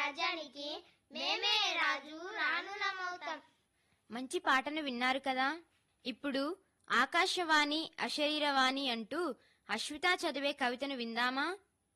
రాజ్యానికి మేమే రాజు రాణులమవుతాం మంచి పాటను విన్నారు కదా ఇప్పుడు ఆకాశవాణి అశరీరవాణి అంటూ అశ్విత చదివే కవితను విందామా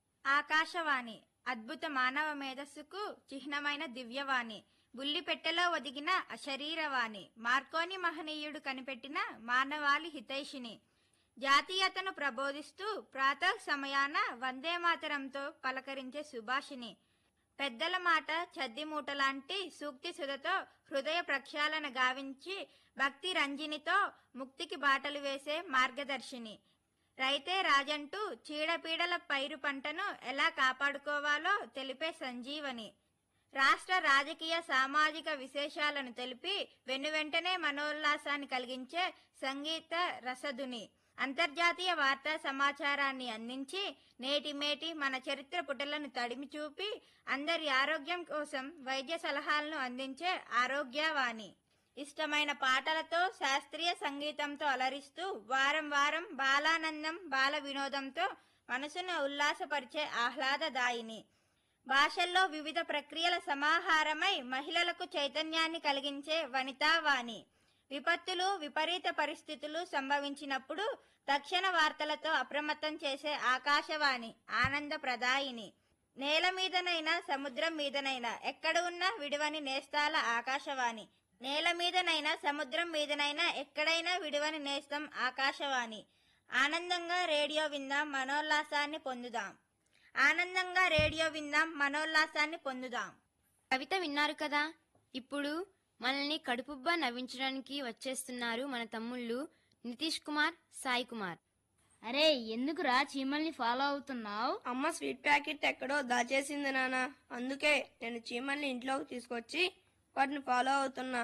ఆకాశవాణి అద్భుత మానవ మేధస్సుకు చిహ్నమైన దివ్యవాణి బుల్లిపెట్టెలో ఒదిగిన అశరీరవాణి మార్కోని మహనీయుడు కనిపెట్టిన మానవాళి హితైషిని జాతీయతను ప్రబోధిస్తూ ప్రాతః సమయాన వందే మాతరంతో పలకరించే సుభాషిని పెద్దల మాట చద్ది మూటలాంటి సూక్తి సుధతో హృదయ ప్రక్షాళన గావించి భక్తి రంజినితో ముక్తికి బాటలు వేసే మార్గదర్శిని రైతే రాజంటూ చీడపీడల పైరు పంటను ఎలా కాపాడుకోవాలో తెలిపే సంజీవని రాష్ట్ర రాజకీయ సామాజిక విశేషాలను తెలిపి వెనువెంటనే మనోల్లాసాన్ని కలిగించే సంగీత రసధుని అంతర్జాతీయ వార్తా సమాచారాన్ని అందించి నేటి మేటి మన చరిత్ర పుటలను తడిమి చూపి అందరి ఆరోగ్యం కోసం వైద్య సలహాలను అందించే ఆరోగ్యవాణి ఇష్టమైన పాటలతో శాస్త్రీయ సంగీతంతో అలరిస్తూ వారం వారం బాలానందం బాల వినోదంతో మనసును ఉల్లాసపరిచే ఆహ్లాదదాయిని భాషల్లో వివిధ ప్రక్రియల సమాహారమై మహిళలకు చైతన్యాన్ని కలిగించే వనితావాణి విపత్తులు విపరీత పరిస్థితులు సంభవించినప్పుడు తక్షణ వార్తలతో అప్రమత్తం చేసే ఆకాశవాణి ఆనంద ప్రదాయిని నేల మీదనైనా సముద్రం మీదనైనా ఎక్కడ ఉన్నా విడివని నేస్తాల ఆకాశవాణి నేల మీదనైనా సముద్రం మీదనైనా ఎక్కడైనా విడివని నేస్తం ఆకాశవాణి ఆనందంగా రేడియో విందాం మనోల్లాసాన్ని పొందుదాం ఆనందంగా రేడియో విందాం మనోల్లాసాన్ని పొందుదాం కవిత విన్నారు కదా ఇప్పుడు మనల్ని కడుపుబ్బా నవ్వించడానికి వచ్చేస్తున్నారు మన తమ్ముళ్ళు నితీష్ కుమార్ సాయి కుమార్ అరే ఎందుకురా చీమల్ని ఫాలో అవుతున్నావు అమ్మ స్వీట్ ప్యాకెట్ ఎక్కడో దాచేసింది నాన్న అందుకే నేను చీమల్ని ఇంట్లోకి తీసుకొచ్చి వాటిని ఫాలో అవుతున్నా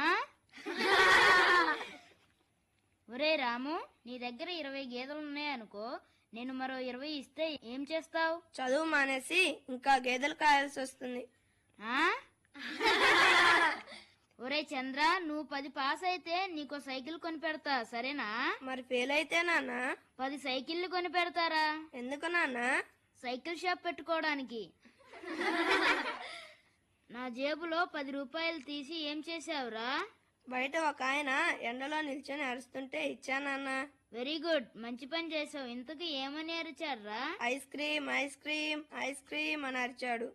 ఒరే రాము నీ దగ్గర ఇరవై గేదెలు ఉన్నాయనుకో నేను మరో ఇరవై ఇస్తే ఏం చేస్తావు చదువు మానేసి ఇంకా గేదెలు కాయాల్సి వస్తుంది ఒరే చంద్ర నువ్వు పది పాస్ అయితే నీకో సైకిల్ కొని పెడతా సరేనా మరి ఫెయిల్ అయితే నాన్న పది సైకిళ్ళు కొని పెడతారా ఎందుకు నాన్న సైకిల్ షాప్ పెట్టుకోవడానికి నా జేబులో పది రూపాయలు తీసి ఏం చేసావురా బయట ఒక ఆయన ఎండలో నిల్చొని అరుస్తుంటే ఇచ్చానన్న వెరీ గుడ్ మంచి పని చేసావు ఇంతకు ఏమని అరిచారా ice cream ice cream ice cream అని అరిచాడు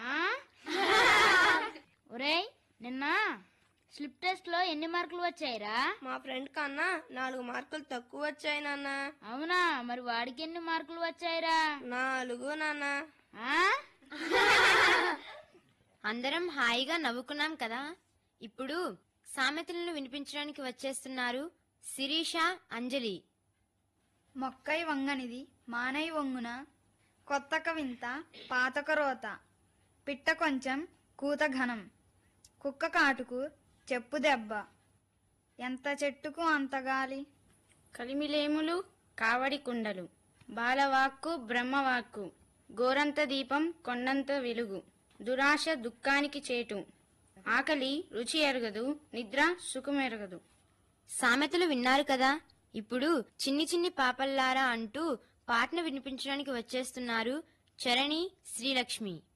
ఒరేయ్ నిన్న స్లిప్ టెస్ట్ లో ఎన్ని మార్కులు వచ్చాయిరా మా ఫ్రెండ్ కన్నా నాలుగు మార్కులు తక్కువ వచ్చాయి నాన్న అవునా మరి వాడికి ఎన్ని మార్కులు వచ్చాయిరా నాలుగు నాన్న అందరం హాయిగా నవ్వుకున్నాం కదా ఇప్పుడు సామెతలను వినిపించడానికి వచ్చేస్తున్నారు శిరీష అంజలి మొక్కై వంగనిది మానై వంగున కొత్తక వింత పాతక రోత పిట్ట కొంచెం కూత ఘనం కుక్క కాటుకు చెప్పు దెబ్బ ఎంత చెట్టుకు అంత గాలి కలిమిలేములు కావడి కుండలు బాలవాక్కు బ్రహ్మవాక్కు గోరంత దీపం కొండంత వెలుగు దురాశ దుఃఖానికి చేటు ఆకలి రుచి ఎరగదు నిద్ర సుఖమెరగదు సామెతలు విన్నారు కదా ఇప్పుడు చిన్ని చిన్ని పాపల్లారా అంటూ పాటను వినిపించడానికి వచ్చేస్తున్నారు చరణి శ్రీలక్ష్మి